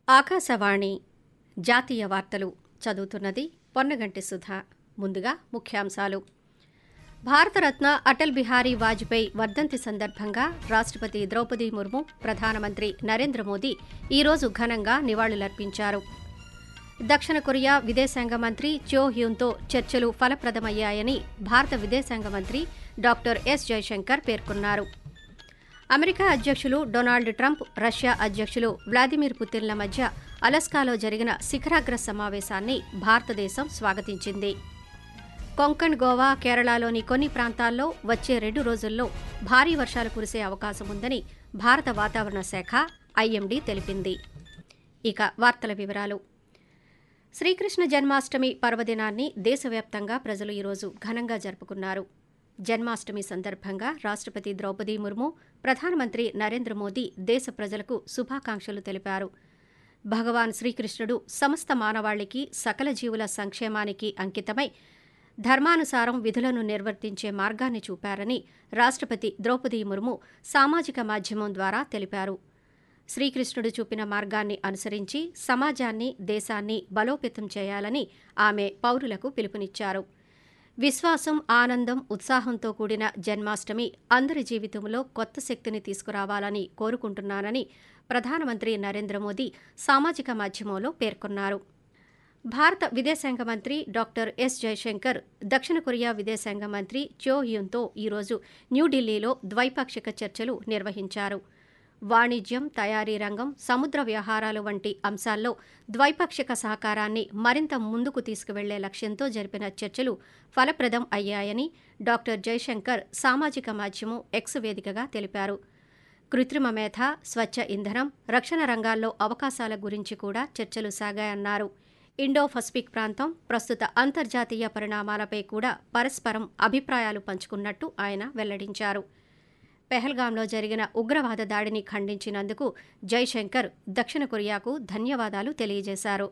ఆకాశవాణి జాతీయ వార్తలు చదువుతున్నది పొన్నగంటి సుధ ముందుగా ముఖ్యాంశాలు భారతరత్న అటల్ బిహారీ వాజ్పేయి వర్ధంతి సందర్భంగా రాష్ట్రపతి ద్రౌపది ముర్ము ప్రధానమంత్రి నరేంద్ర మోదీ ఈరోజు ఘనంగా నివాళులర్పించారు దక్షిణ కొరియా విదేశాంగ మంత్రి చో హ్యూన్తో చర్చలు ఫలప్రదమయ్యాయని భారత విదేశాంగ మంత్రి డాక్టర్ ఎస్ జయశంకర్ పేర్కొన్నారు అమెరికా అధ్యక్షులు డొనాల్డ్ ట్రంప్ రష్యా అధ్యక్షులు వ్లాదిమిర్ పుతిన్ల మధ్య అలస్కాలో జరిగిన శిఖరాగ్ర సమావేశాన్ని భారతదేశం స్వాగతించింది కొంకణ్ గోవా కేరళలోని కొన్ని ప్రాంతాల్లో వచ్చే రెండు రోజుల్లో భారీ వర్షాలు కురిసే అవకాశం ఉందని భారత వాతావరణ శాఖ ఐఎండీ తెలిపింది ఇక వార్తల వివరాలు శ్రీకృష్ణ జన్మాష్టమి పర్వదినాన్ని దేశవ్యాప్తంగా ప్రజలు ఈరోజు ఘనంగా జరుపుకున్నారు జన్మాష్టమి సందర్భంగా రాష్ట్రపతి ద్రౌపది ముర్ము ప్రధానమంత్రి నరేంద్ర మోదీ దేశ ప్రజలకు శుభాకాంక్షలు తెలిపారు భగవాన్ శ్రీకృష్ణుడు సమస్త మానవాళికి సకల జీవుల సంక్షేమానికి అంకితమై ధర్మానుసారం విధులను నిర్వర్తించే మార్గాన్ని చూపారని రాష్ట్రపతి ద్రౌపది ముర్ము సామాజిక మాధ్యమం ద్వారా తెలిపారు శ్రీకృష్ణుడు చూపిన మార్గాన్ని అనుసరించి సమాజాన్ని దేశాన్ని బలోపేతం చేయాలని ఆమె పౌరులకు పిలుపునిచ్చారు విశ్వాసం ఆనందం ఉత్సాహంతో కూడిన జన్మాష్టమి అందరి జీవితంలో కొత్త శక్తిని తీసుకురావాలని కోరుకుంటున్నానని ప్రధానమంత్రి నరేంద్ర మోదీ సామాజిక మాధ్యమంలో పేర్కొన్నారు భారత విదేశాంగ మంత్రి డాక్టర్ ఎస్ జయశంకర్ దక్షిణ కొరియా విదేశాంగ మంత్రి చో యూన్తో ఈరోజు న్యూఢిల్లీలో ద్వైపాక్షిక చర్చలు నిర్వహించారు వాణిజ్యం తయారీ రంగం సముద్ర వ్యవహారాలు వంటి అంశాల్లో ద్వైపాక్షిక సహకారాన్ని మరింత ముందుకు తీసుకువెళ్లే లక్ష్యంతో జరిపిన చర్చలు ఫలప్రదం అయ్యాయని డాక్టర్ జైశంకర్ సామాజిక మాధ్యమం ఎక్స్ వేదికగా తెలిపారు కృత్రిమ మేధ స్వచ్ఛ ఇంధనం రక్షణ రంగాల్లో అవకాశాల గురించి కూడా చర్చలు సాగాయన్నారు ఇండో పసిఫిక్ ప్రాంతం ప్రస్తుత అంతర్జాతీయ పరిణామాలపై కూడా పరస్పరం అభిప్రాయాలు పంచుకున్నట్టు ఆయన వెల్లడించారు పెహల్గాంలో జరిగిన ఉగ్రవాద దాడిని ఖండించినందుకు జైశంకర్ దక్షిణ కొరియాకు ధన్యవాదాలు తెలియజేశారు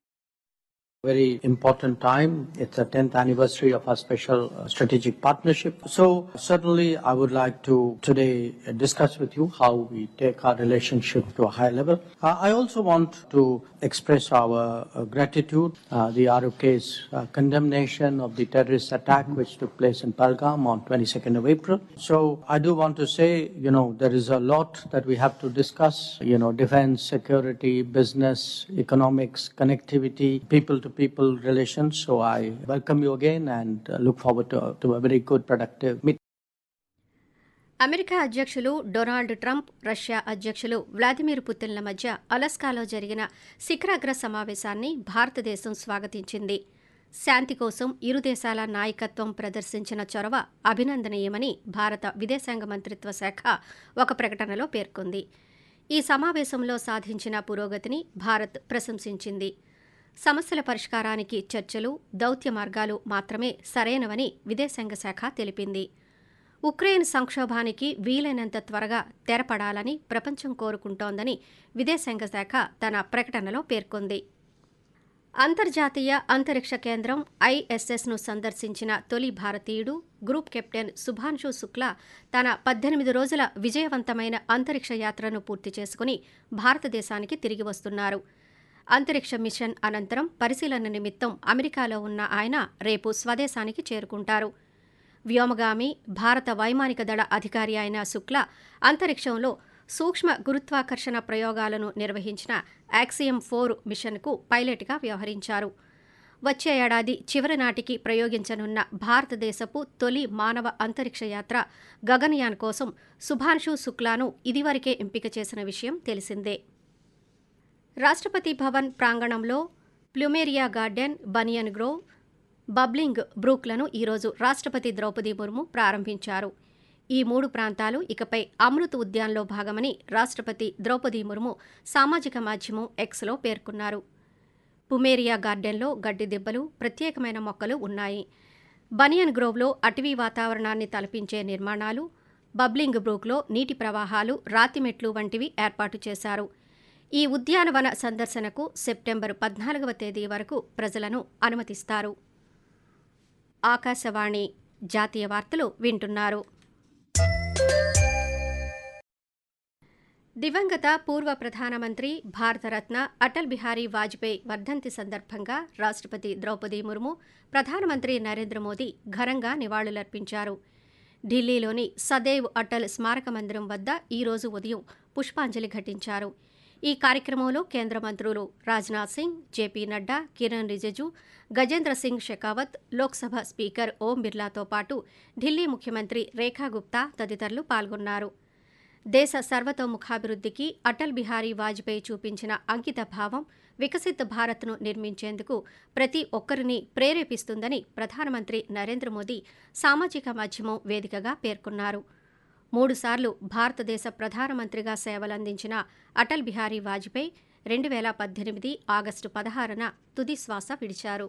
very important time. It's the 10th anniversary of our special uh, strategic partnership. So certainly I would like to today uh, discuss with you how we take our relationship to a higher level. Uh, I also want to express our uh, gratitude, uh, the ROK's uh, condemnation of the terrorist attack which took place in Palgam on 22nd of April. So I do want to say, you know, there is a lot that we have to discuss, you know, defense, security, business, economics, connectivity, people to people relations. So I welcome you again and uh, look forward to, to a very good, productive meeting. America అధ్యక్షులు Donald Trump Russia అధ్యక్షులు Vladimir పుతిన్ల మధ్య అలస్కాలో జరిగిన శిఖరాగ్ర సమావేశాన్ని భారతదేశం స్వాగతించింది శాంతి కోసం ఇరు దేశాల నాయకత్వం ప్రదర్శించిన చొరవ అభినందనీయమని భారత విదేశాంగ మంత్రిత్వ శాఖ ఒక ప్రకటనలో పేర్కొంది ఈ సమావేశంలో సాధించిన పురోగతిని భారత్ ప్రశంసించింది సమస్యల పరిష్కారానికి చర్చలు దౌత్య మార్గాలు మాత్రమే సరైనవని విదేశాంగ శాఖ తెలిపింది ఉక్రెయిన్ సంక్షోభానికి వీలైనంత త్వరగా తెరపడాలని ప్రపంచం కోరుకుంటోందని విదేశాంగ శాఖ తన ప్రకటనలో పేర్కొంది అంతర్జాతీయ అంతరిక్ష కేంద్రం ఐఎస్ఎస్ను సందర్శించిన తొలి భారతీయుడు గ్రూప్ కెప్టెన్ సుభాన్షు శుక్లా తన పద్దెనిమిది రోజుల విజయవంతమైన అంతరిక్ష యాత్రను పూర్తి చేసుకుని భారతదేశానికి తిరిగి వస్తున్నారు అంతరిక్ష మిషన్ అనంతరం పరిశీలన నిమిత్తం అమెరికాలో ఉన్న ఆయన రేపు స్వదేశానికి చేరుకుంటారు వ్యోమగామి భారత వైమానిక దళ అధికారి అయిన శుక్లా అంతరిక్షంలో సూక్ష్మ గురుత్వాకర్షణ ప్రయోగాలను నిర్వహించిన యాక్సియం ఫోర్ మిషన్కు పైలట్గా వ్యవహరించారు వచ్చే ఏడాది చివరి నాటికి ప్రయోగించనున్న భారతదేశపు తొలి మానవ అంతరిక్ష యాత్ర గగన్యాన్ కోసం సుభాన్షు శుక్లాను ఇదివరకే ఎంపిక చేసిన విషయం తెలిసిందే రాష్ట్రపతి భవన్ ప్రాంగణంలో plumeria garden banyan grove bubbling బ్రూక్లను ఈరోజు రాష్ట్రపతి ద్రౌపది ముర్ము ప్రారంభించారు ఈ మూడు ప్రాంతాలు ఇకపై అమృత్ ఉద్యాన్లో భాగమని రాష్ట్రపతి ద్రౌపది ముర్ము సామాజిక మాధ్యమం ఎక్స్లో పేర్కొన్నారు పుమేరియా గార్డెన్లో గడ్డి దిబ్బలు ప్రత్యేకమైన మొక్కలు ఉన్నాయి బనియన్ గ్రోవ్లో అటవీ వాతావరణాన్ని తలపించే నిర్మాణాలు బబ్లింగ్ బ్రూక్లో నీటి ప్రవాహాలు రాతిమెట్లు వంటివి ఏర్పాటు చేశారు ఈ ఉద్యానవన సందర్శనకు సెప్టెంబర్ పద్నాలుగవ తేదీ వరకు ప్రజలను అనుమతిస్తారు ఆకాశవాణి జాతీయ వార్తలు వింటున్నారు దివంగత పూర్వ ప్రధానమంత్రి భారతరత్న అటల్ బిహారీ వాజ్పేయి వర్ధంతి సందర్భంగా రాష్ట్రపతి ద్రౌపది ముర్ము ప్రధానమంత్రి నరేంద్ర మోదీ ఘనంగా నివాళులర్పించారు ఢిల్లీలోని సదైవ్ అటల్ స్మారక మందిరం వద్ద ఈ రోజు ఉదయం పుష్పాంజలి ఘటించారు ఈ కార్యక్రమంలో కేంద్ర మంత్రులు రాజ్నాథ్ సింగ్ జేపీ నడ్డా కిరణ్ రిజిజు గజేంద్ర సింగ్ షెకావత్ లోక్సభ స్పీకర్ ఓం బిర్లాతో పాటు ఢిల్లీ ముఖ్యమంత్రి రేఖా గుప్తా తదితరులు పాల్గొన్నారు దేశ సర్వతోముఖాభివృద్ధికి అటల్ బిహారీ వాజ్పేయి చూపించిన అంకిత భావం వికసిత్ భారత్ను నిర్మించేందుకు ప్రతి ఒక్కరిని ప్రేరేపిస్తుందని ప్రధానమంత్రి నరేంద్ర మోదీ సామాజిక మాధ్యమం వేదికగా పేర్కొన్నారు మూడుసార్లు భారతదేశ ప్రధానమంత్రిగా సేవలందించిన అటల్ బిహారీ వాజ్పేయి రెండు వేల పద్దెనిమిది ఆగస్టు పదహారున తుది శ్వాస విడిచారు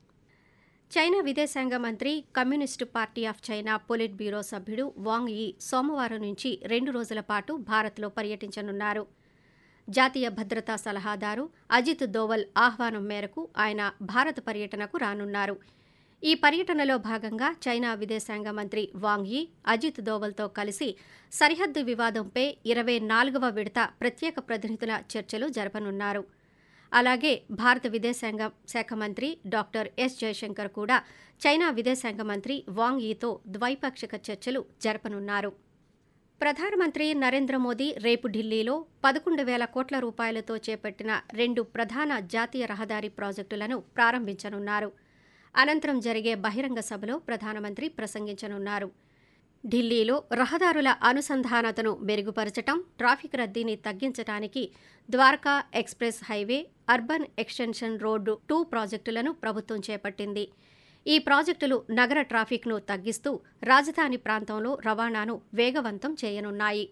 చైనా విదేశాంగ మంత్రి communist party of China polit bureau సభ్యుడు వాంగ్ యీ సోమవారం నుంచి రెండు రోజుల పాటు భారత్లో పర్యటించనున్నారు జాతీయ భద్రతా సలహాదారు అజిత్ దోవల్ ఆహ్వానం మేరకు ఆయన భారత పర్యటనకు రానున్నారు ఈ పర్యటనలో భాగంగా చైనా విదేశాంగ మంత్రి వాంగ్ యీ అజిత్ దోవల్తో కలిసి సరిహద్దు వివాదంపై ఇరవై నాలుగవ విడత ప్రత్యేక ప్రతినిధుల చర్చలు జరపనున్నారు అలాగే భారత విదేశాంగ శాఖ మంత్రి డాక్టర్ ఎస్ జయశంకర్ కూడా చైనా విదేశాంగ మంత్రి వాంగ్ యీతో ద్వైపాక్షిక చర్చలు జరపనున్నారు ప్రధానమంత్రి నరేంద్ర మోదీ రేపు ఢిల్లీలో పదకొండు వేల కోట్ల రూపాయలతో చేపట్టిన రెండు ప్రధాన జాతీయ రహదారి ప్రాజెక్టులను ప్రారంభించనున్నారు అనంతరం జరిగే బహిరంగ సభలో ప్రధానమంత్రి ప్రసంగించనున్నారు ఢిల్లీలో రహదారుల అనుసంధానతను మెరుగుపరచటం ట్రాఫిక్ రద్దీని తగ్గించడానికి Dwarka express highway urban extension road two ప్రాజెక్టులను ప్రభుత్వం చేపట్టింది ఈ ప్రాజెక్టులు నగర ట్రాఫిక్ను తగ్గిస్తూ రాజధాని ప్రాంతంలో రవాణాను వేగవంతం చేయనున్నాయి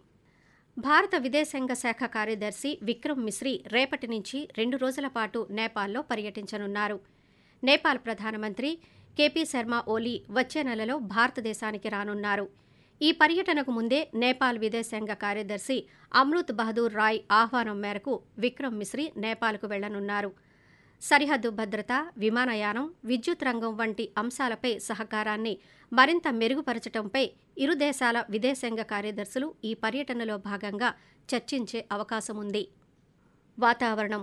భారత విదేశాంగ శాఖ కార్యదర్శి విక్రమ్ మిశ్రీ రేపటి నుంచి రెండు రోజుల పాటు నేపాల్లో పర్యటించనున్నారు నేపాల్ ప్రధానమంత్రి కేపీ శర్మ ఓలీ వచ్చే నెలలో భారతదేశానికి రానున్నారు ఈ పర్యటనకు ముందే నేపాల్ విదేశాంగ కార్యదర్శి అమృత్ బహదూర్ రాయ్ ఆహ్వానం మేరకు విక్రమ్ మిశ్రీ నేపాల్కు వెళ్లనున్నారు సరిహద్దు భద్రత విమానయానం విద్యుత్ రంగం వంటి అంశాలపై సహకారాన్ని మరింత మెరుగుపరచడంపై ఇరు దేశాల విదేశాంగ కార్యదర్శులు ఈ పర్యటనలో భాగంగా చర్చించే అవకాశముంది వాతావరణం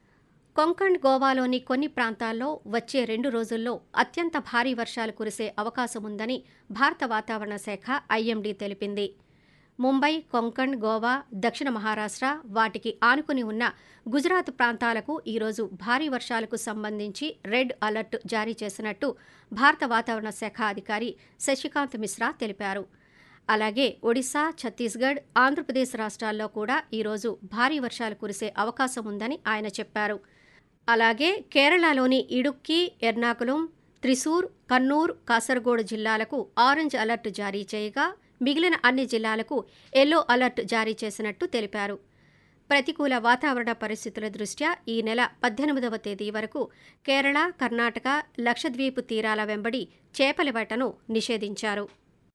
కొంకణ్ గోవాలోని కొన్ని ప్రాంతాల్లో వచ్చే రెండు రోజుల్లో అత్యంత భారీ వర్షాలు కురిసే అవకాశముందని భారత వాతావరణ శాఖ ఐఎండీ తెలిపింది ముంబై కొంకణ్ గోవా దక్షిణ మహారాష్ట్ర వాటికి ఆనుకుని ఉన్న గుజరాత్ ప్రాంతాలకు ఈరోజు భారీ వర్షాలకు సంబంధించి రెడ్ అలర్ట్ జారీ చేసినట్టు భారత వాతావరణ శాఖ అధికారి శశికాంత్ మిశ్రా తెలిపారు అలాగే ఒడిశా ఛత్తీస్గఢ్ ఆంధ్రప్రదేశ్ రాష్ట్రాల్లో కూడా ఈరోజు భారీ వర్షాలు కురిసే అవకాశం ఉందని ఆయన చెప్పారు అలాగే కేరళలోని ఇడుక్కి ఎర్నాకులం త్రిశూర్ కన్నూర్ కాసర్గోడ్ జిల్లాలకు ఆరెంజ్ అలర్ట్ జారీ చేయగా మిగిలిన అన్ని జిల్లాలకు ఎల్లో అలర్ట్ జారీ చేసినట్టు తెలిపారు ప్రతికూల వాతావరణ పరిస్థితుల దృష్ట్యా ఈ నెల పద్దెనిమిదవ తేదీ వరకు కేరళ కర్ణాటక లక్షద్వీప్ తీరాల వెంబడి చేపల వేటను నిషేధించారు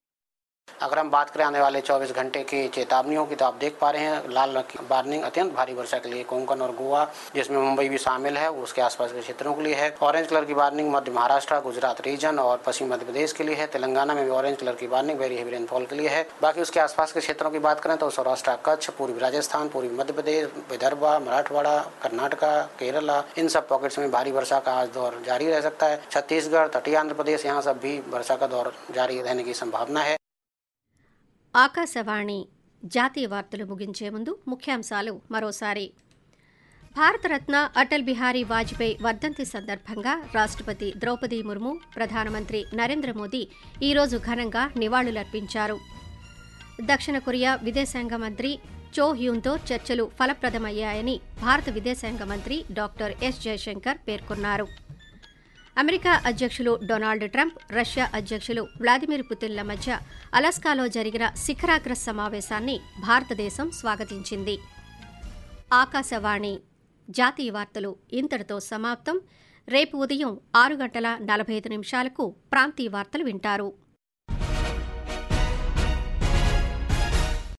अगर हम बात करें आने वाले 24 घंटे की चेतावनियों की तो आप देख पा रहे हैं लाल वार्निंग अत्यंत भारी वर्षा के लिए कोंकण और गोवा जिसमें मुंबई भी शामिल है उसके आसपास के क्षेत्रों के लिए है ऑरेंज कलर की वार्निंग मध्य महाराष्ट्र गुजरात रीजन और पश्चिम मध्य प्रदेश के लिए है तेलंगाना में भी ऑरेंज कलर की वार्निंग वेरी हेवी रेनफॉल के लिए है बाकी उसके आसपास के क्षेत्रों की बात करें तो सौराष्ट्र कच्छ पूर्वी राजस्थान पूर्वी मध्य प्रदेश विदर्भा मराठवाड़ा कर्नाटका केरला इन सब पॉकेट्स में भारी वर्षा का आज दौर जारी रह सकता है छत्तीसगढ़ तटीय आंध्र प्रदेश यहाँ सब भी वर्षा का दौर जारी रहने की संभावना है ఆకాశవాణి జాతీయ వార్తలు ముగించే ముందు ముఖ్యాంశాలు మరోసారి భారతరత్న అటల్ బిహారీ వాజ్పేయి వర్ధంతి సందర్భంగా రాష్ట్రపతి ద్రౌపది ముర్ము ప్రధానమంత్రి నరేంద్ర మోదీ ఈరోజు ఘనంగా నివాళులర్పించారు దక్షిణ కొరియా విదేశాంగ మంత్రి చో హ్యూన్తో చర్చలు ఫలప్రదమయ్యాయని భారత విదేశాంగ మంత్రి డాక్టర్ ఎస్ జయశంకర్ పేర్కొన్నారు అమెరికా అధ్యక్షులు డొనాల్డ్ ట్రంప్ రష్యా అధ్యక్షులు వ్లాదిమిర్ పుతిన్ల మధ్య అలాస్కాలో జరిగిన శిఖరాగ్ర సమావేశాన్ని భారతదేశం స్వాగతించింది ఆకాశవాణి జాతీయ వార్తలు ఇంతటితో సమాప్తం రేపు ఉదయం ఆరు గంటల నలభై ఐదు నిమిషాలకు ప్రాంతీయ వార్తలు వింటారు